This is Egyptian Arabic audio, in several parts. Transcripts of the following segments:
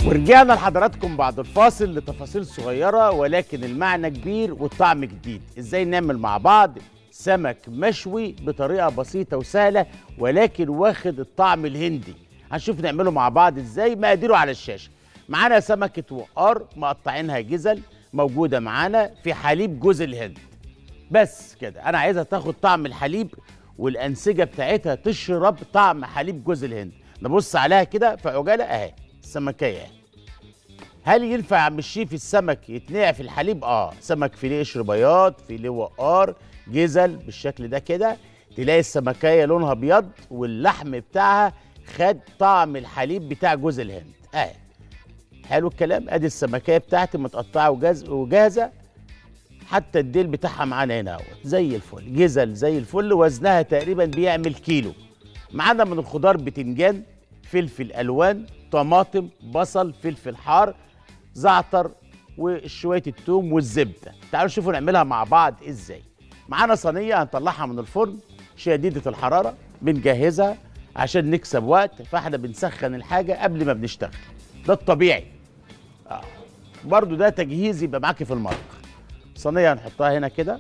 ورجعنا لحضراتكم بعد الفاصل لتفاصيل صغيرة ولكن المعنى كبير والطعم جديد ازاي نعمل مع بعض سمك مشوي بطريقة بسيطة وسهلة ولكن واخد الطعم الهندي هنشوف نعمله مع بعض ازاي مقاديره على الشاشة معانا سمكة وقار مقطعينها جزل موجودة معانا في حليب جوز الهند بس كده انا عايزها تاخد طعم الحليب والانسجه بتاعتها تشرب طعم حليب جوز الهند نبص عليها كده في عجاله اهي السمكيه اهي هل ينفع يا عم الشيف السمك يتنقع في الحليب اه سمك فيليه قشر بياض فيليه وقار جزل بالشكل ده كده تلاقي السمكيه لونها ابيض واللحم بتاعها خد طعم الحليب بتاع جوز الهند اهي حلو الكلام ادي السمكيه بتاعتي متقطعه وجاز وجاهزه حتى الديل بتاعها معانا هنا اهوت زي الفل جزل زي الفل وزنها تقريبا بيعمل كيلو معانا من الخضار بتنجان فلفل الوان طماطم بصل فلفل حار زعتر وشويه التوم والزبده تعالوا شوفوا نعملها مع بعض ازاي معانا صينيه هنطلعها من الفرن شديده الحراره بنجهزها عشان نكسب وقت فاحنا بنسخن الحاجه قبل ما بنشتغل ده الطبيعي آه. برضو ده تجهيز يبقى معاكي في المطبخ صينيه هنحطها هنا كده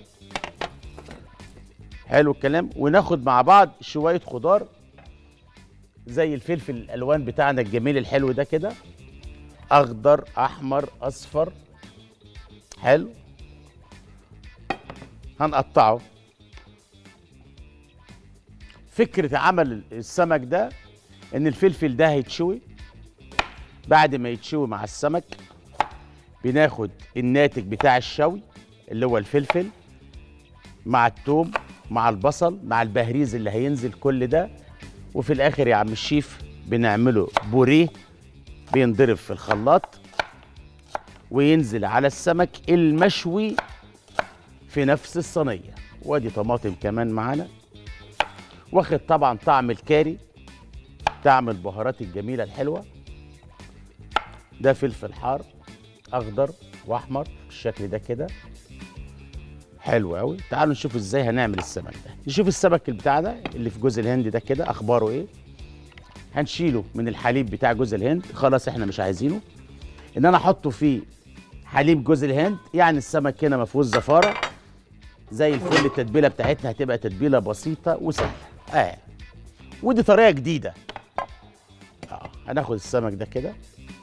حلو الكلام وناخد مع بعض شويه خضار زي الفلفل الالوان بتاعنا الجميل الحلو ده كده اخضر احمر اصفر حلو هنقطعه فكره عمل السمك ده ان الفلفل ده هيتشوي بعد ما يتشوي مع السمك بناخد الناتج بتاع الشوي اللي هو الفلفل مع التوم مع البصل مع البهريز اللي هينزل كل ده وفي الاخر يا عم الشيف بنعمله بوريه بينضرب في الخلاط وينزل على السمك المشوي في نفس الصينيه وادي طماطم كمان معانا واخد طبعا طعم الكاري طعم البهارات الجميله الحلوه ده فلفل حار اخضر واحمر بالشكل ده كده حلو قوي تعالوا نشوف ازاي هنعمل السمك ده نشوف السمك بتاع ده اللي في جوز الهند ده كده اخباره ايه هنشيله من الحليب بتاع جوز الهند خلاص احنا مش عايزينه ان انا احطه في حليب جوز الهند يعني السمك هنا ما فيهوش زفاره زي الفل التتبيله بتاعتنا هتبقى تتبيله بسيطه وسهله اه ودي طريقه جديده اه هناخد السمك ده كده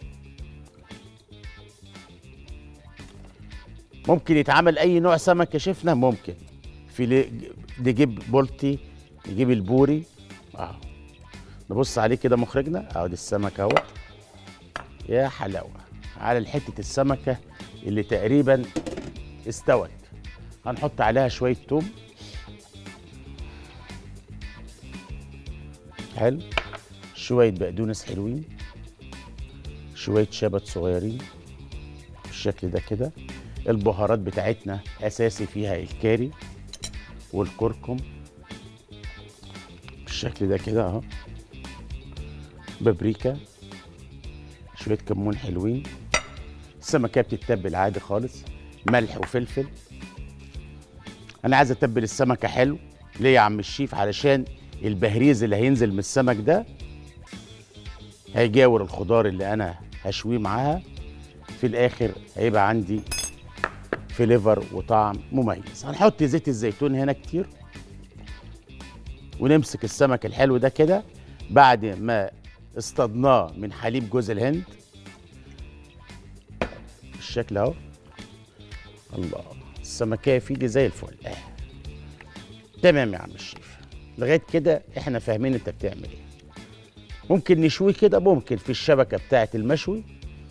ممكن يتعمل اي نوع سمك يا شيفنا ممكن في نجيب بولتي نجيب البوري اه نبص عليه كده مخرجنا اهو دي السمك اهوت يا حلاوه على حته السمكه اللي تقريبا استوت هنحط عليها شويه توم حلو شويه بقدونس حلوين شويه شبت صغيرين بالشكل ده كده البهارات بتاعتنا اساسي فيها الكاري والكركم بالشكل ده كده اهو بابريكا شويه كمون حلوين السمكه بتتبل عادي خالص ملح وفلفل انا عايز اتبل السمكه حلو ليه يا عم الشيف علشان البهريز اللي هينزل من السمك ده هيجاور الخضار اللي انا هشويه معاها في الاخر هيبقى عندي فليفر وطعم مميز هنحط زيت الزيتون هنا كتير ونمسك السمك الحلو ده كده بعد ما اصطادناه من حليب جوز الهند بالشكل اهو الله السمكيه في ايدي زي الفل آه. تمام يا عم الشيف لغايه كده احنا فاهمين انت بتعمل ايه ممكن نشويه كده ممكن في الشبكه بتاعه المشوي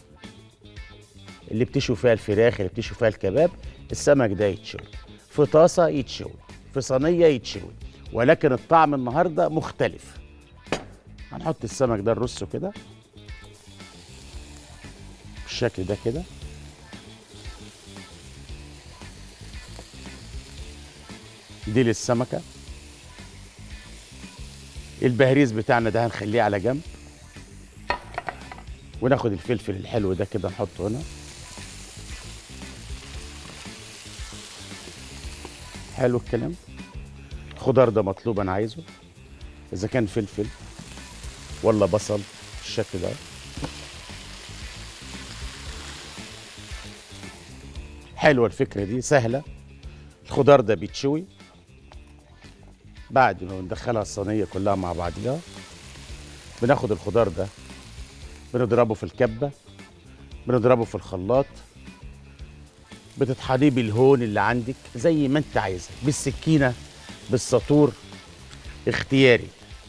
اللي بتشوي فيها الفراخ اللي بتشوي فيها الكباب السمك ده يتشوي في طاسه يتشوي في صينيه يتشوي ولكن الطعم النهارده مختلف هنحط السمك ده نرصه كده بالشكل ده كده دي للسمكه البهريز بتاعنا ده هنخليه على جنب وناخد الفلفل الحلو ده كده نحطه هنا حلو الكلام الخضار ده مطلوب انا عايزه اذا كان فلفل ولا بصل بالشكل ده حلوه الفكره دي سهله الخضار ده بيتشوي بعد ما ندخلها الصينيه كلها مع بعضيها بناخد الخضار ده بنضربه في الكبه بنضربه في الخلاط بتطحنيه بالهون اللي عندك زي ما انت عايزه بالسكينه بالساطور اختياري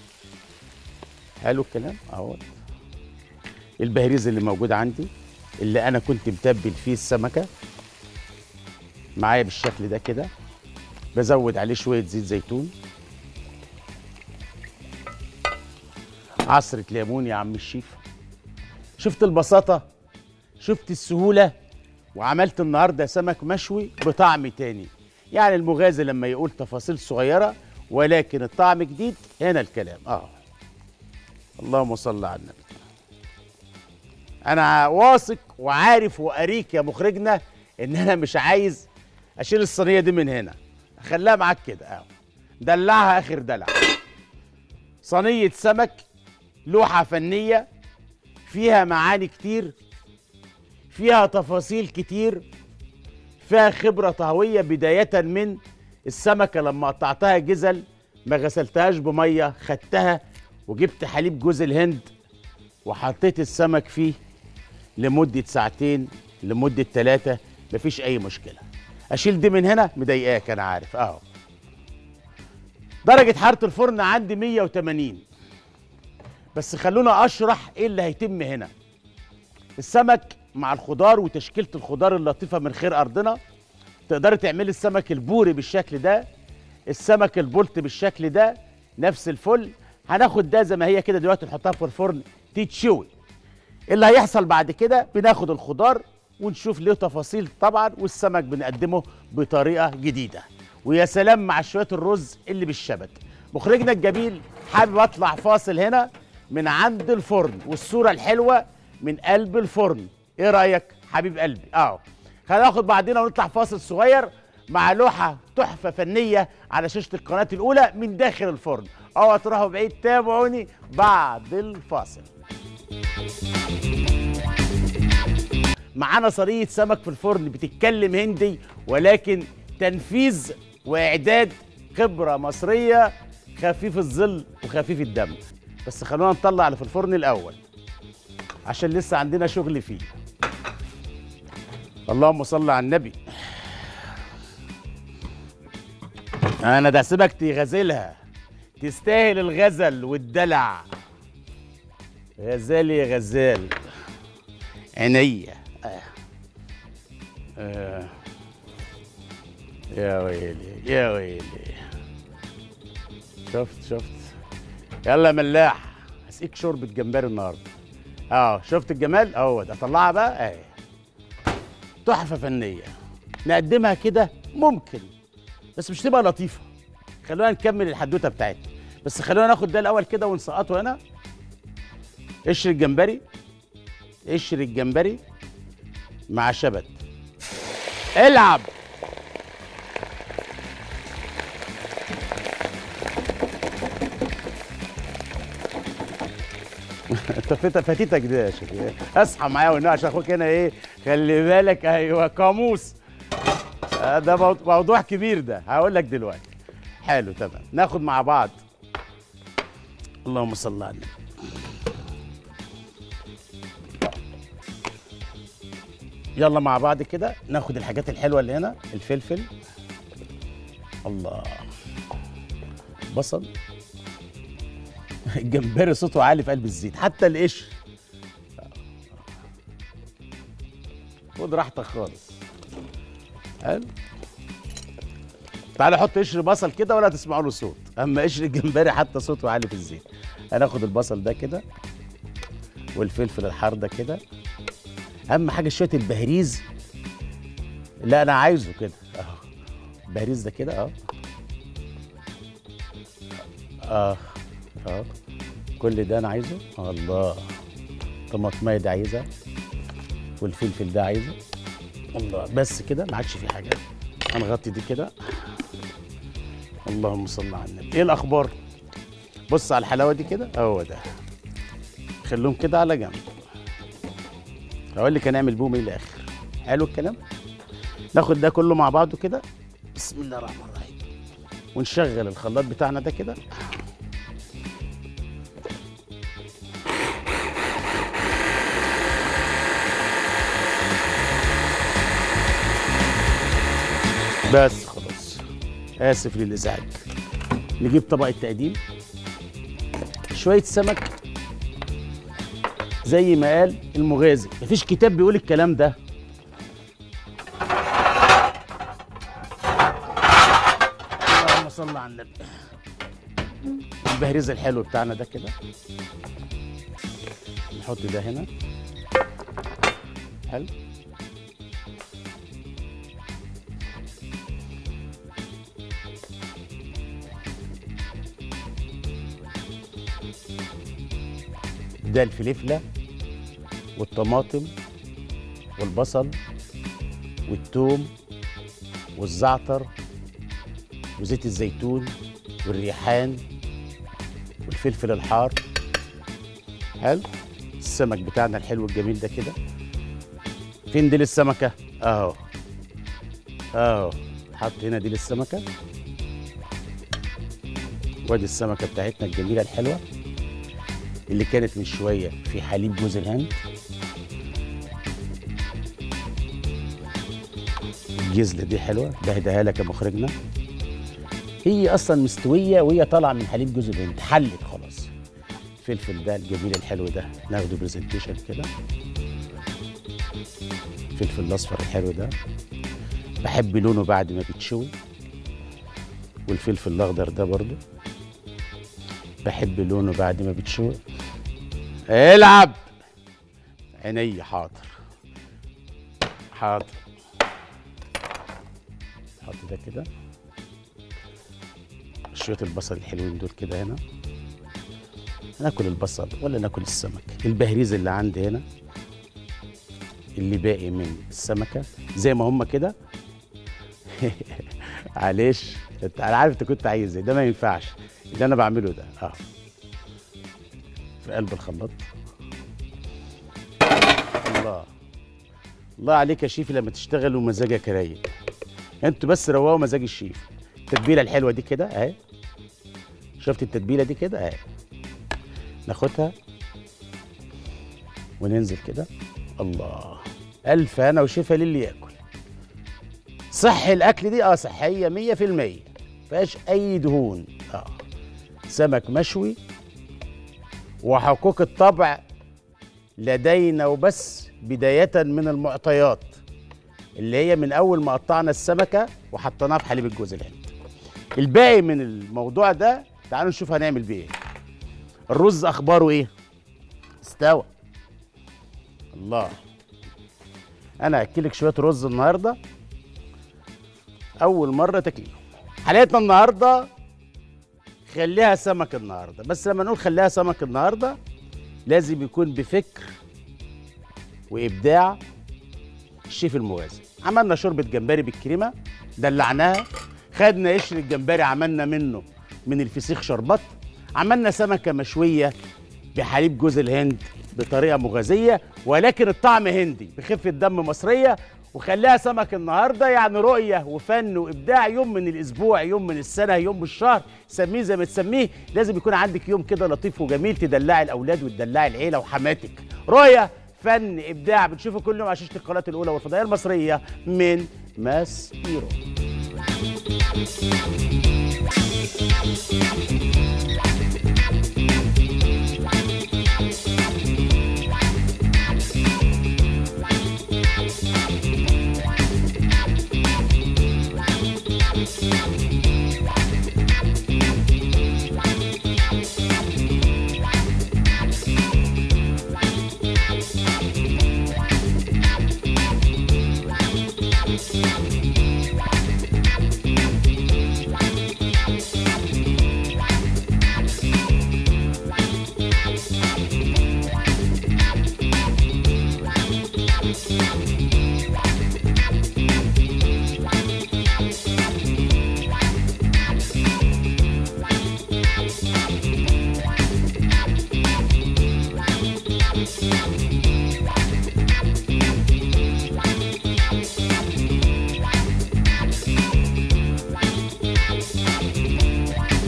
حلو الكلام اهو البهريز اللي موجود عندي اللي انا كنت متبل فيه السمكه معايا بالشكل ده كده بزود عليه شويه زيت زيتون عصره ليمون يا عم الشيف شفت البساطه شفت السهوله وعملت النهارده سمك مشوي بطعم تاني يعني المغازي لما يقول تفاصيل صغيره ولكن الطعم جديد هنا الكلام اه اللهم صل على النبي انا واثق وعارف واريك يا مخرجنا ان انا مش عايز اشيل الصينيه دي من هنا اخليها معاك كده اه دلعها اخر دلع صينيه سمك لوحه فنيه فيها معاني كتير فيها تفاصيل كتير فيها خبره طهويه بدايه من السمكه لما قطعتها جزل ما غسلتهاش بميه خدتها وجبت حليب جوز الهند وحطيت السمك فيه لمدة ساعتين لمدة ثلاثة مفيش أي مشكلة أشيل دي من هنا مضايقاك أنا عارف أهو درجة حرارة الفرن عندي 180 بس خلونا أشرح إيه اللي هيتم هنا السمك مع الخضار وتشكيلة الخضار اللطيفة من خير أرضنا تقدري تعملي السمك البوري بالشكل ده السمك البلط بالشكل ده نفس الفل هناخد ده زي ما هي كده دلوقتي نحطها في الفرن تتشوي اللي هيحصل بعد كده بناخد الخضار ونشوف له تفاصيل طبعا والسمك بنقدمه بطريقه جديده ويا سلام مع شويه الرز اللي بالشبت مخرجنا الجميل حابب اطلع فاصل هنا من عند الفرن والصوره الحلوه من قلب الفرن ايه رايك حبيب قلبي اه خلينا ناخد بعضنا ونطلع فاصل صغير مع لوحه تحفه فنيه على شاشه القناه الاولى من داخل الفرن اوعوا تروحوا بعيد تابعوني بعد الفاصل معانا صينيه سمك في الفرن بتتكلم هندي ولكن تنفيذ واعداد خبره مصريه خفيف الظل وخفيف الدم بس خلونا نطلع اللي في الفرن الاول عشان لسه عندنا شغل فيه اللهم صل على النبي انا ده سيبك تغزلها تستاهل الغزل والدلع غزال يا غزال عينيا آه. آه. يا ويلي يا ويلي شفت شفت يلا يا ملاح هسقيك شوربة جمبري النهارده اه شفت الجمال اهو ده طلعها بقى اهي تحفة فنية نقدمها كده ممكن بس مش تبقى لطيفة خلونا نكمل الحدوتة بتاعتنا بس خلونا ناخد ده الأول كده ونسقطه هنا قشر الجمبري قشر الجمبري مع شبت العب انت فت- فاتتك ده يا شيخ اصحى معايا والنبي عشان اخوك هنا ايه خلي بالك ايوه قاموس آه، ده مو- موضوع كبير ده هقول لك دلوقتي حلو تمام ناخد مع بعض اللهم صل على النبي يلا مع بعض كده ناخد الحاجات الحلوه اللي هنا الفلفل الله بصل الجمبري صوته عالي في قلب الزيت حتى القشر خد راحتك خالص حلو تعالى حط قشر بصل كده ولا تسمعوا له صوت اما قشر الجمبري حتى صوته عالي في الزيت هناخد البصل ده كده والفلفل الحار ده كده اهم حاجه شويه البهريز لا انا عايزه كده اهو البهريز ده كده اه اه اه كل ده انا عايزه الله الطماطمايه دي عايزها والفلفل ده عايزه الله بس كده ما عادش في حاجه هنغطي دي كده اللهم صل على النبي ايه الاخبار بص على الحلاوه دي كده اهو ده خليهم كده على جنب اقول لك هنعمل بوم ايه الاخر حلو الكلام ناخد ده كله مع بعضه كده بسم الله الرحمن الرحيم ونشغل الخلاط بتاعنا ده كده بس خلاص اسف للازعاج نجيب طبق التقديم شويه سمك زي ما قال المغازي مفيش كتاب بيقول الكلام ده اللهم صل على النبي البهريز الحلو بتاعنا ده كده نحط ده هنا حلو ده الفلفله والطماطم والبصل والثوم والزعتر وزيت الزيتون والريحان والفلفل الحار حلو السمك بتاعنا الحلو الجميل ده كده فين ديل السمكه اهو اهو حط هنا ديل السمكه وادي السمكه بتاعتنا الجميله الحلوه اللي كانت من شويه في حليب جوز الهند الجزله دي حلوه بهديها لك يا مخرجنا هي اصلا مستويه وهي طالعه من حليب جوز الهند حلت خلاص الفلفل ده الجميل الحلو ده ناخده برزنتيشن كده الفلفل الاصفر الحلو ده بحب لونه بعد ما بيتشوي والفلفل الاخضر ده برضو بحب لونه بعد ما بتشوي العب عيني حاضر حاضر حط ده كده شويه البصل الحلوين دول كده هنا ناكل البصل ولا ناكل السمك البهريز اللي عندي هنا اللي باقي من السمكه زي ما هم كده معلش انت انا عارف انت كنت عايز إيه، ده ما ينفعش اللي انا بعمله ده اه في قلب الخلاط الله الله عليك يا شيفي لما تشتغل ومزاجك رايق انتوا بس روقوا مزاج الشيف التتبيله الحلوه دي كده اهي شفت التتبيله دي كده اهي ناخدها وننزل كده الله الف هنا وشفا للي ياكل صحي الاكل دي اه صحيه 100% فيهاش اي دهون اه سمك مشوي وحقوق الطبع لدينا وبس بداية من المعطيات اللي هي من أول ما قطعنا السمكة وحطيناها في حليب الجوز الهند الباقي من الموضوع ده تعالوا نشوف هنعمل بيه ايه الرز أخباره إيه استوى الله أنا هأكلك شوية رز النهاردة أول مرة تاكليهم حلقتنا النهارده خليها سمك النهارده بس لما نقول خليها سمك النهارده لازم يكون بفكر وابداع الشيف المغازي عملنا شوربه جمبري بالكريمه دلعناها خدنا قشر الجمبري عملنا منه من الفسيخ شربات عملنا سمكه مشويه بحليب جوز الهند بطريقه مغازيه ولكن الطعم هندي بخفه دم مصريه وخليها سمك النهارده يعني رؤيه وفن وابداع يوم من الاسبوع يوم من السنه يوم من الشهر سميه زي ما تسميه لازم يكون عندك يوم كده لطيف وجميل تدلعي الاولاد وتدلعي العيله وحماتك رؤيه فن ابداع بتشوفه كل يوم على شاشه القناه الاولى والفضائيه المصريه من ماس ايرو